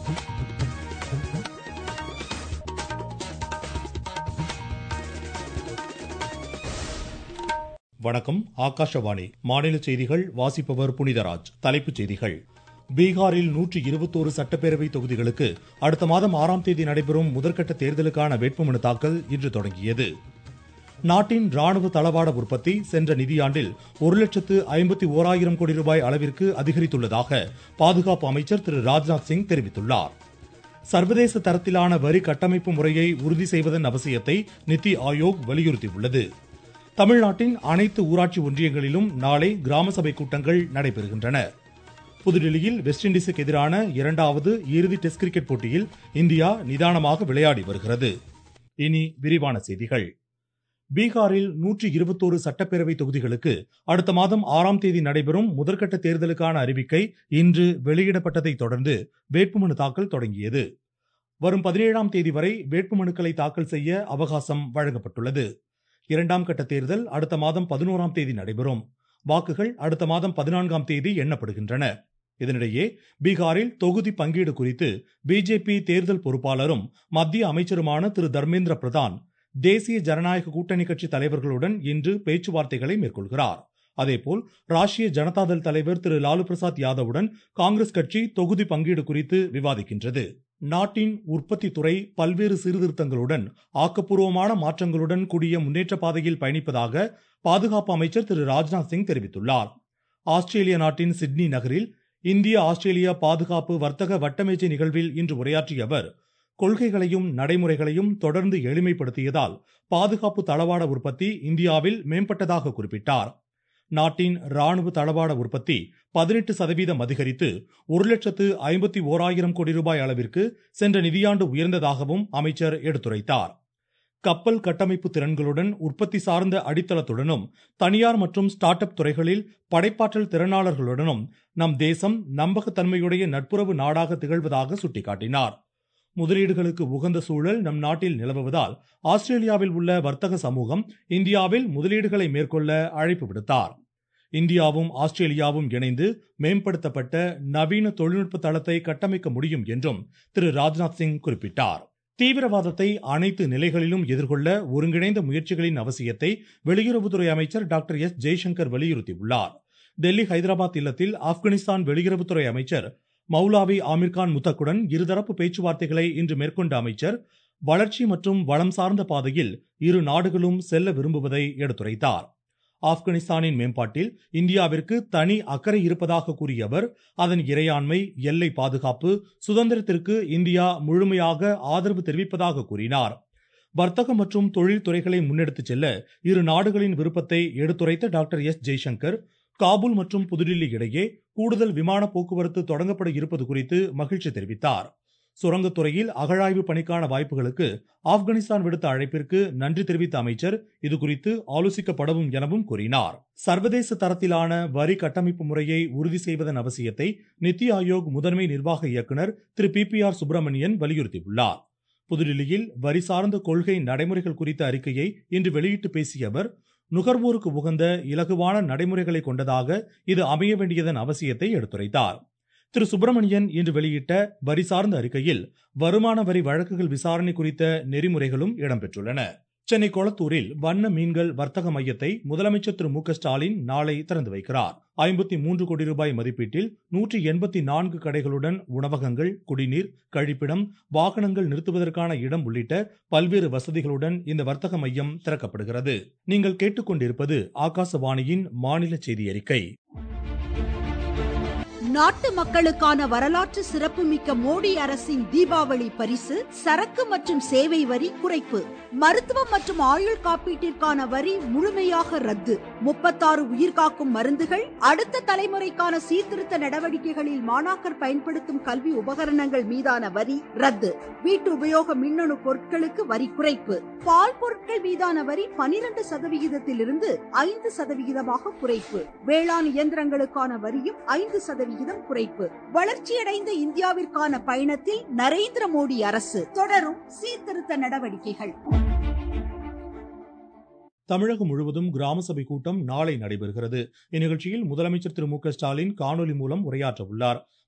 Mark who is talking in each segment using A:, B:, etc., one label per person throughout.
A: வணக்கம் ஆகாஷவாணி மாநில செய்திகள் வாசிப்பவர் புனிதராஜ் தலைப்புச் செய்திகள் பீகாரில் நூற்றி இருபத்தோரு சட்டப்பேரவை தொகுதிகளுக்கு அடுத்த மாதம் ஆறாம் தேதி நடைபெறும் முதற்கட்ட தேர்தலுக்கான வேட்புமனு தாக்கல் இன்று தொடங்கியது நாட்டின் ராணுவ தளவாட உற்பத்தி சென்ற நிதியாண்டில் ஒரு லட்சத்து ஐம்பத்தி ஓராயிரம் கோடி ரூபாய் அளவிற்கு அதிகரித்துள்ளதாக பாதுகாப்பு அமைச்சர் திரு ராஜ்நாத் சிங் தெரிவித்துள்ளார் சர்வதேச தரத்திலான வரி கட்டமைப்பு முறையை உறுதி செய்வதன் அவசியத்தை நித்தி ஆயோக் வலியுறுத்தியுள்ளது தமிழ்நாட்டின் அனைத்து ஊராட்சி ஒன்றியங்களிலும் நாளை கிராம சபை கூட்டங்கள் நடைபெறுகின்றன புதுடில்லியில் வெஸ்ட் இண்டீஸுக்கு எதிரான இரண்டாவது இறுதி டெஸ்ட் கிரிக்கெட் போட்டியில் இந்தியா நிதானமாக விளையாடி வருகிறது இனி விரிவான செய்திகள் பீகாரில் நூற்றி இருபத்தோரு சட்டப்பேரவை தொகுதிகளுக்கு அடுத்த மாதம் ஆறாம் தேதி நடைபெறும் முதற்கட்ட தேர்தலுக்கான அறிவிக்கை இன்று வெளியிடப்பட்டதை தொடர்ந்து வேட்புமனு தாக்கல் தொடங்கியது வரும் பதினேழாம் தேதி வரை வேட்புமனுக்களை தாக்கல் செய்ய அவகாசம் வழங்கப்பட்டுள்ளது இரண்டாம் கட்ட தேர்தல் அடுத்த மாதம் பதினோராம் தேதி நடைபெறும் வாக்குகள் அடுத்த மாதம் பதினான்காம் தேதி எண்ணப்படுகின்றன இதனிடையே பீகாரில் தொகுதி பங்கீடு குறித்து பிஜேபி தேர்தல் பொறுப்பாளரும் மத்திய அமைச்சருமான திரு தர்மேந்திர பிரதான் தேசிய ஜனநாயக கூட்டணி கட்சி தலைவர்களுடன் இன்று பேச்சுவார்த்தைகளை மேற்கொள்கிறார் அதேபோல் ராஷ்டிரிய ஜனதாதள் தலைவர் திரு லாலு பிரசாத் யாதவுடன் காங்கிரஸ் கட்சி தொகுதி பங்கீடு குறித்து விவாதிக்கின்றது நாட்டின் உற்பத்தி துறை பல்வேறு சீர்திருத்தங்களுடன் ஆக்கப்பூர்வமான மாற்றங்களுடன் கூடிய முன்னேற்ற பாதையில் பயணிப்பதாக பாதுகாப்பு அமைச்சர் திரு ராஜ்நாத் சிங் தெரிவித்துள்ளார் ஆஸ்திரேலிய நாட்டின் சிட்னி நகரில் இந்திய ஆஸ்திரேலிய பாதுகாப்பு வர்த்தக வட்டமேஜை நிகழ்வில் இன்று உரையாற்றிய அவர் கொள்கைகளையும் நடைமுறைகளையும் தொடர்ந்து எளிமைப்படுத்தியதால் பாதுகாப்பு தளவாட உற்பத்தி இந்தியாவில் மேம்பட்டதாக குறிப்பிட்டார் நாட்டின் ராணுவ தளவாட உற்பத்தி பதினெட்டு சதவீதம் அதிகரித்து ஒரு லட்சத்து ஐம்பத்தி ஓராயிரம் கோடி ரூபாய் அளவிற்கு சென்ற நிதியாண்டு உயர்ந்ததாகவும் அமைச்சர் எடுத்துரைத்தார் கப்பல் கட்டமைப்பு திறன்களுடன் உற்பத்தி சார்ந்த அடித்தளத்துடனும் தனியார் மற்றும் ஸ்டார்ட் அப் துறைகளில் படைப்பாற்றல் திறனாளர்களுடனும் நம் தேசம் நம்பகத்தன்மையுடைய நட்புறவு நாடாக திகழ்வதாக சுட்டிக்காட்டினார் முதலீடுகளுக்கு உகந்த சூழல் நம் நாட்டில் நிலவுவதால் ஆஸ்திரேலியாவில் உள்ள வர்த்தக சமூகம் இந்தியாவில் முதலீடுகளை மேற்கொள்ள அழைப்பு விடுத்தார் இந்தியாவும் ஆஸ்திரேலியாவும் இணைந்து மேம்படுத்தப்பட்ட நவீன தொழில்நுட்ப தளத்தை கட்டமைக்க முடியும் என்றும் திரு ராஜ்நாத் சிங் குறிப்பிட்டார் தீவிரவாதத்தை அனைத்து நிலைகளிலும் எதிர்கொள்ள ஒருங்கிணைந்த முயற்சிகளின் அவசியத்தை வெளியுறவுத்துறை அமைச்சர் டாக்டர் எஸ் ஜெய்சங்கர் வலியுறுத்தியுள்ளார் டெல்லி ஹைதராபாத் இல்லத்தில் ஆப்கானிஸ்தான் வெளியுறவுத்துறை அமைச்சர் மௌலாவி ஆமிர்கான் முத்தக்குடன் இருதரப்பு பேச்சுவார்த்தைகளை இன்று மேற்கொண்ட அமைச்சர் வளர்ச்சி மற்றும் வளம் சார்ந்த பாதையில் இரு நாடுகளும் செல்ல விரும்புவதை எடுத்துரைத்தார் ஆப்கானிஸ்தானின் மேம்பாட்டில் இந்தியாவிற்கு தனி அக்கறை இருப்பதாக கூறிய அவர் அதன் இறையாண்மை எல்லை பாதுகாப்பு சுதந்திரத்திற்கு இந்தியா முழுமையாக ஆதரவு தெரிவிப்பதாக கூறினார் வர்த்தகம் மற்றும் தொழில் துறைகளை முன்னெடுத்துச் செல்ல இரு நாடுகளின் விருப்பத்தை எடுத்துரைத்த டாக்டர் எஸ் ஜெய்சங்கர் காபூல் மற்றும் புதுடில்லி இடையே கூடுதல் விமான போக்குவரத்து தொடங்கப்பட இருப்பது குறித்து மகிழ்ச்சி தெரிவித்தார் சுரங்கத்துறையில் அகழாய்வு பணிக்கான வாய்ப்புகளுக்கு ஆப்கானிஸ்தான் விடுத்த அழைப்பிற்கு நன்றி தெரிவித்த அமைச்சர் இதுகுறித்து ஆலோசிக்கப்படவும் எனவும் கூறினார் சர்வதேச தரத்திலான வரி கட்டமைப்பு முறையை உறுதி செய்வதன் அவசியத்தை நித்தி ஆயோக் முதன்மை நிர்வாக இயக்குநர் Thiru B B R Subrahmanyam வலியுறுத்தியுள்ளார் புதுடில்லியில் வரி சார்ந்த கொள்கை நடைமுறைகள் குறித்த அறிக்கையை இன்று வெளியிட்டு பேசிய அவர் நுகர்வோருக்கு உகந்த இலகுவான நடைமுறைகளை கொண்டதாக இது அமைய வேண்டியதன் அவசியத்தை எடுத்துரைத்தார் திரு சுப்பிரமணியன் இன்று வெளியிட்ட வரி சார்ந்த அறிக்கையில் வருமான வரி வழக்குகள் விசாரணை குறித்த நெறிமுறைகளும் இடம்பெற்றுள்ளன சென்னை கொளத்தூரில் வண்ண மீன்கள் வர்த்தக மையத்தை முதலமைச்சர் திரு மு ஸ்டாலின் நாளை திறந்து வைக்கிறார் ஐம்பத்தி மூன்று கோடி ரூபாய் மதிப்பீட்டில் நூற்றி எண்பத்தி நான்கு கடைகளுடன் உணவகங்கள் குடிநீர் கழிப்பிடம் வாகனங்கள் நிறுத்துவதற்கான இடம் உள்ளிட்ட பல்வேறு வசதிகளுடன் இந்த வர்த்தக மையம் திறக்கப்படுகிறது நீங்கள் கேட்டுக்கொண்டிருப்பது ஆகாசவாணியின் மாநில செய்தி அறிக்கை
B: நாட்டு மக்களுக்கான வரலாற்று சிறப்புமிக்க மோடி அரசின் தீபாவளி பரிசு சரக்கு மற்றும் சேவை வரி குறைப்பு மருத்துவம் மற்றும் ஆயுள் காப்பீட்டிற்கான வரி முழுமையாக ரத்து முப்பத்தாறு உயிர்காக்கும் மருந்துகள் அடுத்த தலைமுறைக்கான சீர்திருத்த நடவடிக்கைகளில் மாணாக்கர் பயன்படுத்தும் கல்வி உபகரணங்கள் மீதான வரி ரத்து வீட்டு உபயோக மின்னணு பொருட்களுக்கு வரி குறைப்பு பால் பொருட்கள் மீதான வரி பனிரெண்டு சதவிகிதத்திலிருந்து ஐந்து சதவிகிதமாக குறைப்பு வேளாண் இயந்திரங்களுக்கான வரியும் ஐந்து சதவிகிதம் குறைப்பு வளர்ச்சியடைந்த இந்தியாவிற்கான பயணத்தில் நரேந்திர மோடி அரசு தொடரும் சீர்திருத்த நடவடிக்கைகள்
A: தமிழகம் முழுவதும் கிராம சபை கூட்டம் நாளை நடைபெறுகிறது இந்நிகழ்ச்சியில் முதலமைச்சர் திரு மு க ஸ்டாலின் காணொலி மூலம் உரையாற்ற உள்ளார்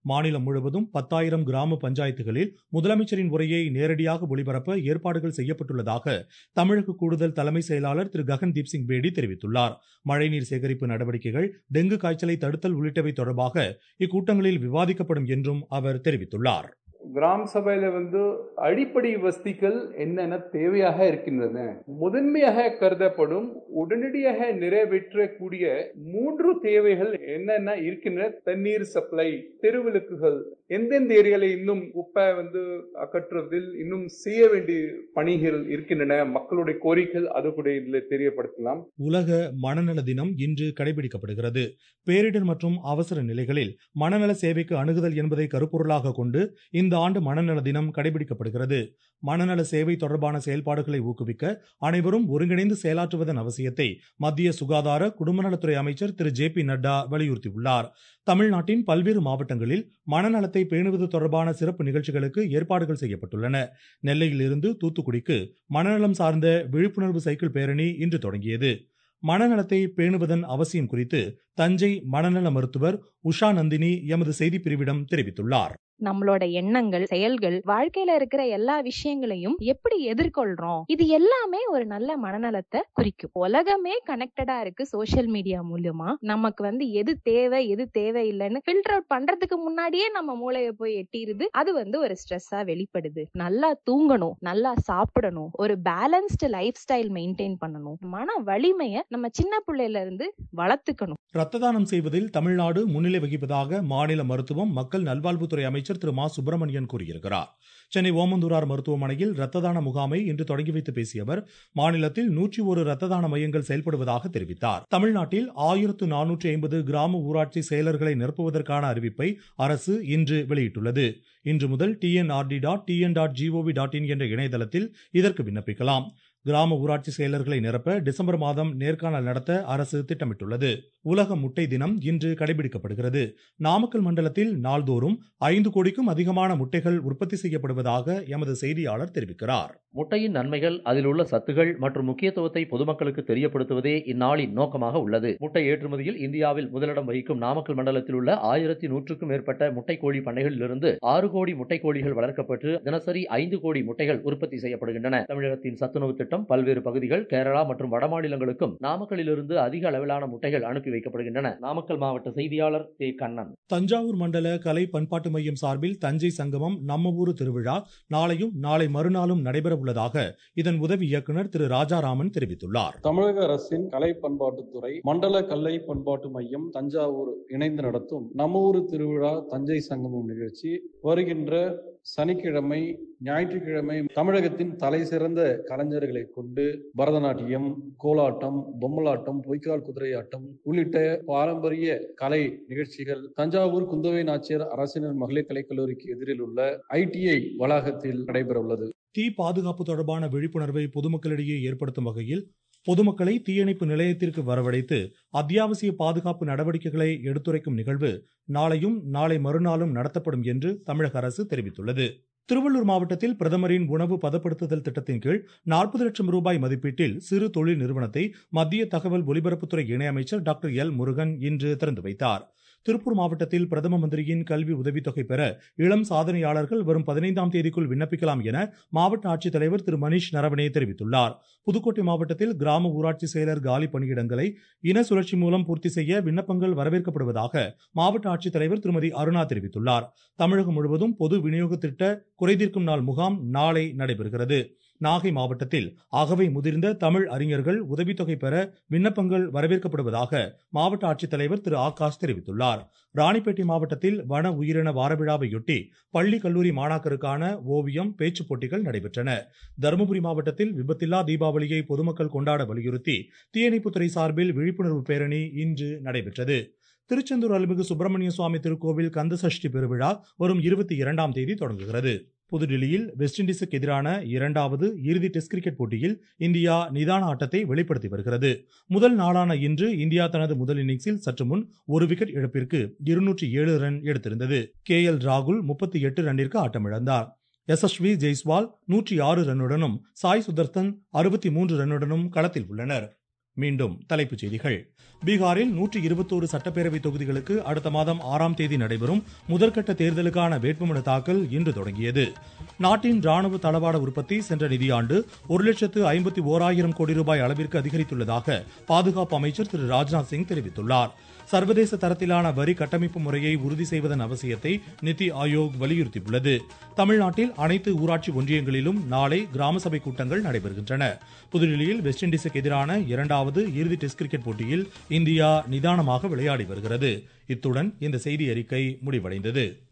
A: மாநிலம் முழுவதும் பத்தாயிரம் கிராம பஞ்சாயத்துகளில் முதலமைச்சரின் உரையை நேரடியாக ஒளிபரப்ப ஏற்பாடுகள் செய்யப்பட்டுள்ளதாக தமிழக கூடுதல் தலைமை செயலாளர் திரு ககன்தீப் சிங் பேடி தெரிவித்துள்ளார் மழைநீர் சேகரிப்பு நடவடிக்கைகள் டெங்கு காய்ச்சலை தடுத்தல் உள்ளிட்டவை தொடர்பாக இக்கூட்டங்களில் விவாதிக்கப்படும் என்றும் அவர் தெரிவித்துள்ளார்
C: கிராம சபையில வந்து அடிப்படை வசதிகள் என்னென்ன தேவையாக இருக்கின்றன முதன்மையாக கருதப்படும் உடனடியாக நிறைவேற்றக்கூடிய மூன்று தேவைகள் என்னென்ன இருக்கின்றன தண்ணீர் சப்ளை தெருவிளக்குகள் எந்தெந்த ஏரியால இன்னும் குப்பை வந்து அகற்றுவதில் இன்னும் செய்ய வேண்டிய பணிகள் இருக்கின்றன மக்களுடைய கோரிக்கைகள் அது கூட இதுல தெரியப்படுத்தலாம்
A: உலக மனநல தினம் இன்று கடைபிடிக்கப்படுகிறது பேரிடர் மற்றும் அவசர நிலைகளில் மனநல சேவைக்கு அணுகுதல் என்பதை கருப்பொருளாக கொண்டு இந்த ஆண்டு மனநல தினம் கடைபிடிக்கப்படுகிறது மனநல சேவை தொடர்பான செயல்பாடுகளை ஊக்குவிக்க அனைவரும் ஒருங்கிணைந்து செயலாற்றுவதன் அவசியத்தை மத்திய சுகாதார குடும்பநலத்துறை அமைச்சர் திரு ஜே பி நட்டா வலியுறுத்தியுள்ளார் தமிழ்நாட்டின் பல்வேறு மாவட்டங்களில் மனநலத்தை பேணுவது தொடர்பான சிறப்பு நிகழ்ச்சிகளுக்கு ஏற்பாடுகள் செய்யப்பட்டுள்ளன நெல்லையிலிருந்து தூத்துக்குடிக்கு மனநலம் சார்ந்த விழிப்புணர்வு சைக்கிள் பேரணி இன்று தொடங்கியது மனநலத்தை பேணுவதன் அவசியம் குறித்து தஞ்சை மனநல மருத்துவர் உஷா நந்தினி எமது செய்திப் பிரிவிடம் தெரிவித்துள்ளார்
D: நம்மளோட எண்ணங்கள் செயல்கள் வாழ்க்கையில இருக்கிற எல்லா விஷயங்களையும் எப்படி எதிர்கொள்றோம் இது எல்லாமே ஒரு நல்ல மனநலத்தை குறிக்கும் உலகமே கனெக்டடா இருக்கு சோசியல் மீடியா மூலியமா நமக்கு வந்து எது தேவை எது தேவையில்லைன்னு ஃபில்டர் அவுட் பண்றதுக்கு முன்னாடியே நம்ம மூளைய போய் எட்டிருது அது வந்து ஒரு ஸ்ட்ரெஸ்ஸா வெளிப்படுது நல்லா தூங்கணும் நல்லா சாப்பிடணும் ஒரு பேலன்ஸ்டு லைஃப் ஸ்டைல் மெயின்டைன் பண்ணணும் மன வலிமைய நம்ம சின்ன பிள்ளையில இருந்து வளர்த்துக்கணும்
A: ரத்த தானம் செய்வதில் தமிழ்நாடு முன்னிலை வகிப்பதாக மாநில மருத்துவம் மக்கள் நல்வாழ்வுத்துறை அமைச்சர் திரு மா சுப்பிரமணியன் கூறியிருக்கிறார் சென்னை ஓமந்தூரார் மருத்துவமனையில் ரத்த தான முகாமை இன்று தொடங்கி வைத்து பேசிய அவர் மாநிலத்தில் நூற்றி ஒரு ரத்த தான மையங்கள் செயல்படுவதாக தெரிவித்தார் தமிழ்நாட்டில் ஆயிரத்து நானூற்றி ஐம்பது கிராம ஊராட்சி செயலர்களை நிரப்புவதற்கான அறிவிப்பை அரசு இன்று வெளியிட்டுள்ளது இன்று முதல் TNRD dot TN dot GOV dot in என்ற இணையதளத்தில் இதற்கு விண்ணப்பிக்கலாம் கிராம ஊராட்சி செயலர்களை நிரப்ப டிசம்பர் மாதம் நேர்காணல் நடத்த அரசு திட்டமிட்டுள்ளது உலக முட்டை தினம் இன்று கடைபிடிக்கப்படுகிறது நாமக்கல் மண்டலத்தில் நாள்தோறும் ஐந்து கோடிக்கும் அதிகமான முட்டைகள் உற்பத்தி செய்யப்படுவதாக எமது செய்தியாளர் தெரிவிக்கிறார்
E: முட்டையின் நன்மைகள் அதில் உள்ள சத்துகள் மற்றும் முக்கியத்துவத்தை பொதுமக்களுக்கு தெரியப்படுத்துவதே இந்நாளின் நோக்கமாக உள்ளது முட்டை ஏற்றுமதியில் இந்தியாவில் முதலிடம் வகிக்கும் நாமக்கல் மண்டலத்தில் உள்ள ஆயிரத்தி நூற்றுக்கும் மேற்பட்ட முட்டை கோழி பண்ணைகளிலிருந்து ஆறு கோடி முட்டை கோழிகள் வளர்க்கப்பட்டு தினசரி ஐந்து கோடி முட்டைகள் உற்பத்தி செய்யப்படுகின்றன தமிழகத்தின் சத்துணவு திட்டம் பல்வேறு பகுதிகள் கேரளா மற்றும் வடமாநிலங்களுக்கும் நாமக்கலிலிருந்து அதிக அளவிலான முட்டைகள் அனுப்பி வைக்கப்படுகின்றன நாமக்கல் மாவட்ட செய்தியாளர் தே கண்ணன்
A: தஞ்சாவூர் மண்டல கலை பண்பாட்டு மையம் சார்பில் தஞ்சை சங்கமம் நம்ம ஊரு திருவிழா நாளையும் நாளை மறுநாளும் நடைபெற உள்ளதாக இதன் உதவி இயக்குநர் திரு ராஜாராமன் தெரிவித்துள்ளார்
F: தமிழக அரசின் கலை பண்பாட்டுத்துறை மண்டல கலை பண்பாட்டு மையம் தஞ்சாவூர் இணைந்து நடத்தும் நம்ம ஊரு திருவிழா தஞ்சை சங்கமம் நிகழ்ச்சி வருகின்ற சனிக்கிழமை ஞாயிற்றுக்கிழமை தமிழகத்தின் தலை சிறந்த கலைஞர்களை கொண்டு பரதநாட்டியம் கோலாட்டம் பொம்மலாட்டம் பொய்க்கால் குதிரையாட்டம் உள்ளிட்ட பாரம்பரிய கலை நிகழ்ச்சிகள் தஞ்சாவூர் குந்தவை நாச்சியார் அரசினர் மகளிர் கலைக்கல்லூரிக்கு எதிரில் உள்ள ஐடிஐ வளாகத்தில் நடைபெற உள்ளது
A: தீ பாதுகாப்பு தொடர்பான விழிப்புணர்வை பொதுமக்களிடையே ஏற்படுத்தும் வகையில் பொதுமக்களை தீயணைப்பு நிலையத்திற்கு வரவழைத்து அத்தியாவசிய பாதுகாப்பு நடவடிக்கைகளை எடுத்துரைக்கும் நிகழ்வு நாளையும் நாளை மறுநாளும் நடத்தப்படும் என்று தமிழக அரசு தெரிவித்துள்ளது திருவள்ளூர் மாவட்டத்தில் பிரதமரின் உணவு பதப்படுத்துதல் திட்டத்தின் கீழ் நாற்பது லட்சம் ரூபாய் மதிப்பீட்டில் சிறு தொழில் நிறுவனத்தை மத்திய தகவல் ஒலிபரப்புத்துறை இணையமைச்சர் டாக்டர் எல் முருகன் இன்று திறந்து வைத்தார் திருப்பூர் மாவட்டத்தில் பிரதம மந்திரியின் கல்வி உதவித்தொகை பெற இளம் சாதனையாளர்கள் வரும் பதினைந்தாம் தேதிக்குள் விண்ணப்பிக்கலாம் என மாவட்ட ஆட்சித்தலைவர் திரு மணிஷ் நரவனே தெரிவித்துள்ளார் புதுக்கோட்டை மாவட்டத்தில் கிராம ஊராட்சி செயலர் காலி பணியிடங்களை இன சுழற்சி மூலம் பூர்த்தி செய்ய விண்ணப்பங்கள் வரவேற்கப்படுவதாக மாவட்ட ஆட்சித்தலைவர் திருமதி அருணா தெரிவித்துள்ளார் தமிழகம் முழுவதும் பொது விநியோக திட்ட குறைதீர்க்கும் நாள் முகாம் நாளை நடைபெறுகிறது நாகை மாவட்டத்தில் அகவை முதிர்ந்த தமிழ் அறிஞர்கள் உதவித்தொகை பெற விண்ணப்பங்கள் வரவேற்கப்படுவதாக மாவட்ட ஆட்சித்தலைவர் திரு ஆகாஷ் தெரிவித்துள்ளார் ராணிப்பேட்டை மாவட்டத்தில் வன உயிரின வாரவிழாவையொட்டி பள்ளி கல்லூரி மாணாக்கருக்கான ஓவியம் பேச்சுப் போட்டிகள் நடைபெற்றன தருமபுரி மாவட்டத்தில் விபத்தில்லா தீபாவளியை பொதுமக்கள் கொண்டாட வலியுறுத்தி தீயணைப்புத்துறை சார்பில் விழிப்புணர்வு பேரணி இன்று நடைபெற்றது திருச்செந்தூர் அருள்மிகு சுப்பிரமணிய சுவாமி திருக்கோவில் கந்தசஷ்டி பெருவிழா வரும் இருபத்தி இரண்டாம் தேதி தொடங்குகிறது புதுடில்லியில் வெஸ்ட் இண்டீஸுக்கு எதிரான இரண்டாவது இறுதி டெஸ்ட் கிரிக்கெட் போட்டியில் இந்தியா நிதான ஆட்டத்தை வெளிப்படுத்தி வருகிறது முதல் நாளான இன்று இந்தியா தனது முதல் இன்னிங்ஸில் சற்று முன் ஒரு விக்கெட் இழப்பிற்கு இருநூற்றி ஏழு ரன் எடுத்திருந்தது கே எல் ராகுல் முப்பத்தி எட்டு ரன்னிற்கு ஆட்டமிழந்தார் யசஸ்வி ஜெய்ஸ்வால் நூற்றி ஆறு ரன்னுடனும் சாய் சுதர்சன் அறுபத்தி மூன்று ரன்னுடனும் களத்தில் உள்ளனர் மீண்டும் தலைப்புச் செய்திகள் பீகாரில் நூற்றி இருபத்தோரு சட்டப்பேரவை தொகுதிகளுக்கு அடுத்த மாதம் ஆறாம் தேதி நடைபெறும் முதற்கட்ட தேர்தலுக்கான வேட்புமனு தாக்கல் இன்று தொடங்கியது நாட்டின் ராணுவ தளவாட உற்பத்தி சென்ற நிதியாண்டு ஒரு லட்சத்து ஐம்பத்தி ஓராயிரம் கோடி ரூபாய் அளவிற்கு அதிகரித்துள்ளதாக பாதுகாப்பு அமைச்சர் திரு ராஜ்நாத் சிங் தெரிவித்துள்ளார் சர்வதேச தரத்திலான வரி கட்டமைப்பு முறையை உறுதி செய்வதன் அவசியத்தை நிதி ஆயோக் வலியுறுத்தியுள்ளது தமிழ்நாட்டில் அனைத்து ஊராட்சி ஒன்றியங்களிலும் நாளை கிராம சபை கூட்டங்கள் நடைபெறுகின்றன புதுடில்லியில் வெஸ்ட் இண்டீஸுக்கு எதிரான இரண்டாவது இறுதி டெஸ்ட் கிரிக்கெட் போட்டியில் இந்தியா நிதானமாக விளையாடி வருகிறது இத்துடன் இந்த செய்தி அறிக்கை முடிவடைந்தது